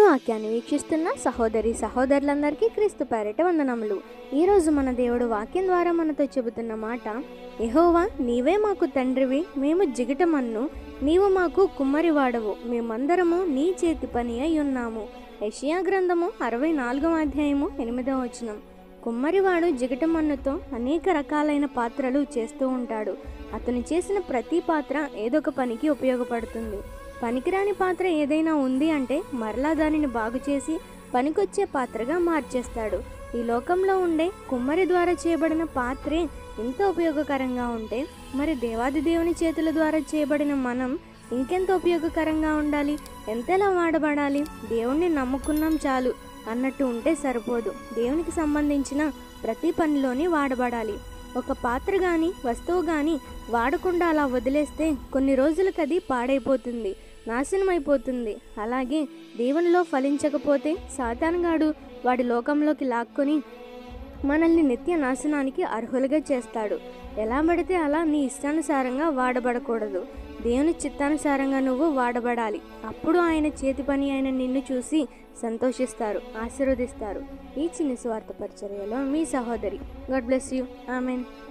వాక్యాన్ని వీక్షిస్తున్న సహోదరి సహోదరులందరికీ క్రీస్తు పేరిట వందనములు ఈరోజు మన దేవుడు వాక్యం ద్వారా మనతో చెబుతున్న మాట యెహోవా నీవే మాకు తండ్రివి మేము జిగిటమన్ను నీవు మాకు కుమ్మరివాడవు మేమందరము నీ చేతి పని అయి ఉన్నాము యెషయా గ్రంథము అరవై నాలుగవ అధ్యాయము ఎనిమిదవ వచనం కుమ్మరివాడు జిగటమన్నుతో అనేక రకాలైన పాత్రలు చేస్తూ ఉంటాడు అతను చేసిన ప్రతి పాత్ర ఏదొక పనికి ఉపయోగపడుతుంది పనికిరాని పాత్ర ఏదైనా ఉంది అంటే మరలా దానిని బాగు చేసి పనికొచ్చే పాత్రగా మార్చేస్తాడు ఈ లోకంలో ఉండే కుమ్మరి ద్వారా చేయబడిన పాత్రే ఎంత ఉపయోగకరంగా ఉంటే మరి దేవాది దేవుని చేతుల ద్వారా చేయబడిన మనం ఇంకెంత ఉపయోగకరంగా ఉండాలి ఎంతలా వాడబడాలి దేవుణ్ణి నమ్ముకున్నాం చాలు అన్నట్టు ఉంటే సరిపోదు దేవునికి సంబంధించిన ప్రతి పనిలోని వాడబడాలి ఒక పాత్ర కానీ వస్తువు కానీ వాడకుండా అలా వదిలేస్తే కొన్ని రోజులకు అది పాడైపోతుంది నాశనం అయిపోతుంది అలాగే దేవునిలో ఫలించకపోతే సాతానుగాడు వాడి లోకంలోకి లాక్కొని మనల్ని నిత్య నాశనానికి అర్హులుగా చేస్తాడు ఎలా పడితే అలా నీ ఇష్టానుసారంగా వాడబడకూడదు దేవుని చిత్తానుసారంగా నువ్వు వాడబడాలి అప్పుడు ఆయన చేతి పని ఆయన నిన్ను చూసి సంతోషిస్తారు ఆశీర్వదిస్తారు ఈ చిన్న స్వార్థ పరిచర్యలో మీ సహోదరి గాడ్ బ్లెస్ యూ ఆమెన్